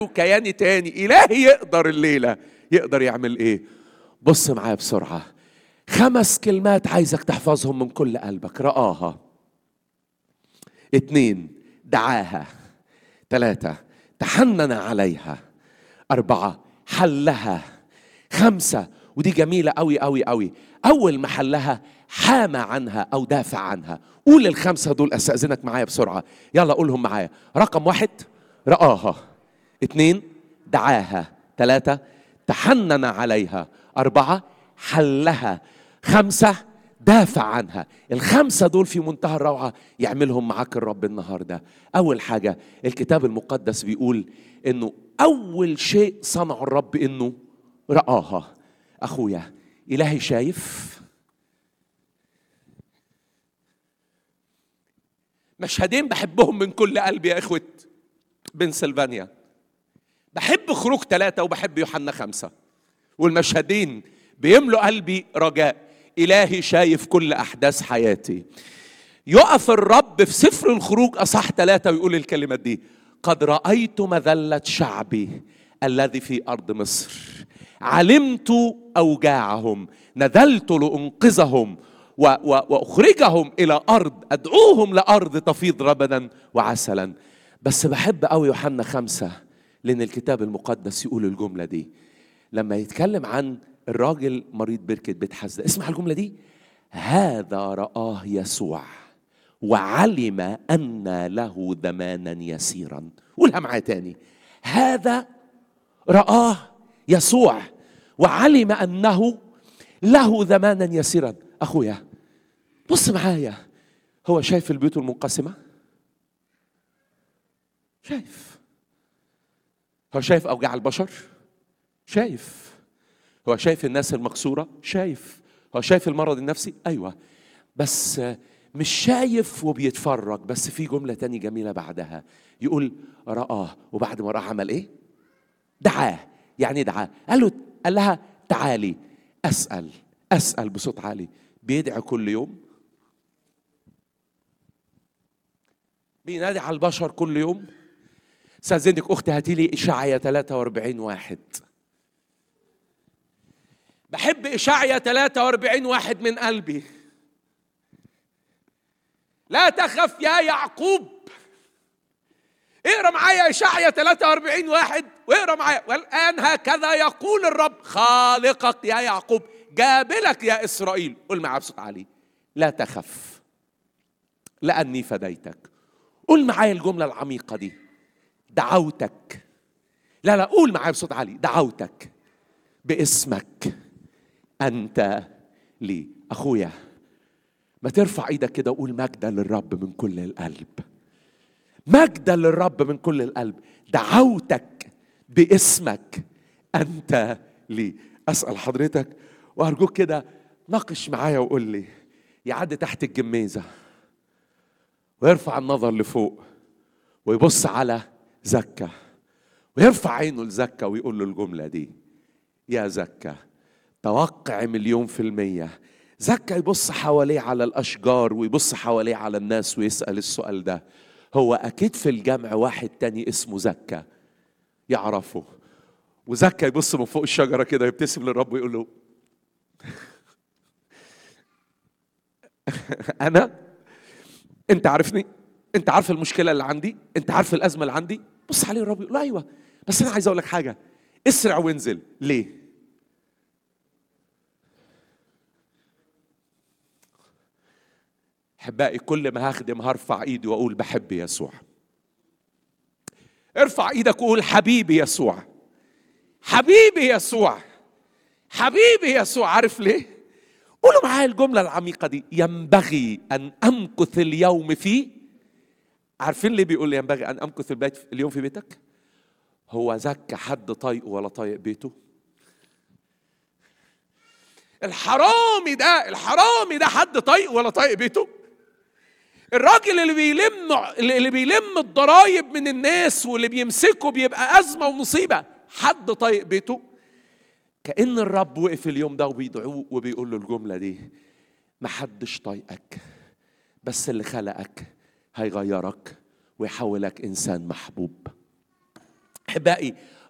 كياني تاني إلهي يقدر الليلة يقدر يعمل إيه بص معايا بسرعة خمس كلمات عايزك تحفظهم من كل قلبك رآها اتنين دعاها ثلاثة تحنن عليها أربعة حلها خمسة ودي جميلة أوي أوي أوي أول ما حلها حامى عنها أو دافع عنها قول الخمسة دول أستأذنك معايا بسرعة يلا قولهم معايا رقم واحد رآها اتنين دعاها ثلاثة تحنن عليها أربعة حلها خمسة دافع عنها الخمسة دول في منتهى الروعة يعملهم معاك الرب النهاردة أول حاجة الكتاب المقدس بيقول إنه أول شيء صنعه الرب إنه رآها أخويا إلهي شايف مشهدين بحبهم من كل قلبي يا إخوة بنسلفانيا بحب خروج ثلاثة وبحب يوحنا خمسة والمشهدين بيملوا قلبي رجاء إلهي شايف كل أحداث حياتي يقف الرب في سفر الخروج أصح ثلاثة ويقول الكلمات دي قد رأيت مذلة شعبي الذي في أرض مصر علمت أوجاعهم نذلت لأنقذهم و- و- وأخرجهم إلى أرض أدعوهم لأرض تفيض ربدا وعسلا بس بحب أوي يوحنا خمسة لأن الكتاب المقدس يقول الجملة دي لما يتكلم عن الراجل مريض بركة بيت حزة اسمع الجملة دي هذا رآه يسوع وعلم أن له ضمانا يسيرا قولها معايا تاني هذا رآه يسوع وعلم أنه له ضمانا يسيرا أخويا بص معايا هو شايف البيوت المنقسمة شايف هو شايف أوجاع البشر شايف هو شايف الناس المكسورة شايف هو شايف المرض النفسي أيوة بس مش شايف وبيتفرج بس في جملة تانية جميلة بعدها يقول رآه وبعد ما رآه عمل إيه دعاه يعني دعاه قال له قال لها تعالي أسأل أسأل بصوت عالي بيدعي كل يوم بينادي على البشر كل يوم استاذنك اختي هاتي لي اشعيا 43 واحد بحب اشعيا 43 واحد من قلبي لا تخف يا يعقوب اقرا معايا اشعيا 43 واحد واقرا معايا والان هكذا يقول الرب خالقك يا يعقوب جابلك يا اسرائيل قول معايا بصوت عالي لا تخف لاني فديتك قول معايا الجمله العميقه دي دعوتك لا لا قول معايا بصوت عالي دعوتك باسمك انت لي اخويا ما ترفع ايدك كده وقول مجدا للرب من كل القلب مجدا للرب من كل القلب دعوتك باسمك انت لي اسال حضرتك وارجوك كده ناقش معايا وقول لي يعدي تحت الجميزه ويرفع النظر لفوق ويبص على زكا ويرفع عينه لزكا ويقول له الجمله دي يا زكا توقع مليون في المية زكا يبص حواليه على الأشجار ويبص حواليه على الناس ويسأل السؤال ده هو أكيد في الجمع واحد تاني اسمه زكا يعرفه وزكا يبص من فوق الشجرة كده يبتسم للرب ويقول له أنا أنت عارفني أنت عارف المشكلة اللي عندي أنت عارف الأزمة اللي عندي بص عليه الرب يقول له أيوه بس أنا عايز أقول لك حاجة اسرع وانزل ليه؟ احبائي كل ما هخدم هرفع ايدي واقول بحب يسوع ارفع ايدك وقول حبيبي يسوع حبيبي يسوع حبيبي يسوع عارف ليه قولوا معايا الجملة العميقة دي ينبغي أن أمكث اليوم في عارفين ليه بيقول ينبغي أن أمكث البيت اليوم في بيتك هو زكى حد طايقه ولا طايق بيته الحرامي ده الحرامي ده حد طايق ولا طايق بيته الراجل اللي بيلم اللي بيلم الضرايب من الناس واللي بيمسكه بيبقى ازمه ومصيبه حد طايق بيته كان الرب وقف اليوم ده وبيدعوه وبيقول له الجمله دي محدش طايقك بس اللي خلقك هيغيرك ويحولك انسان محبوب احبائي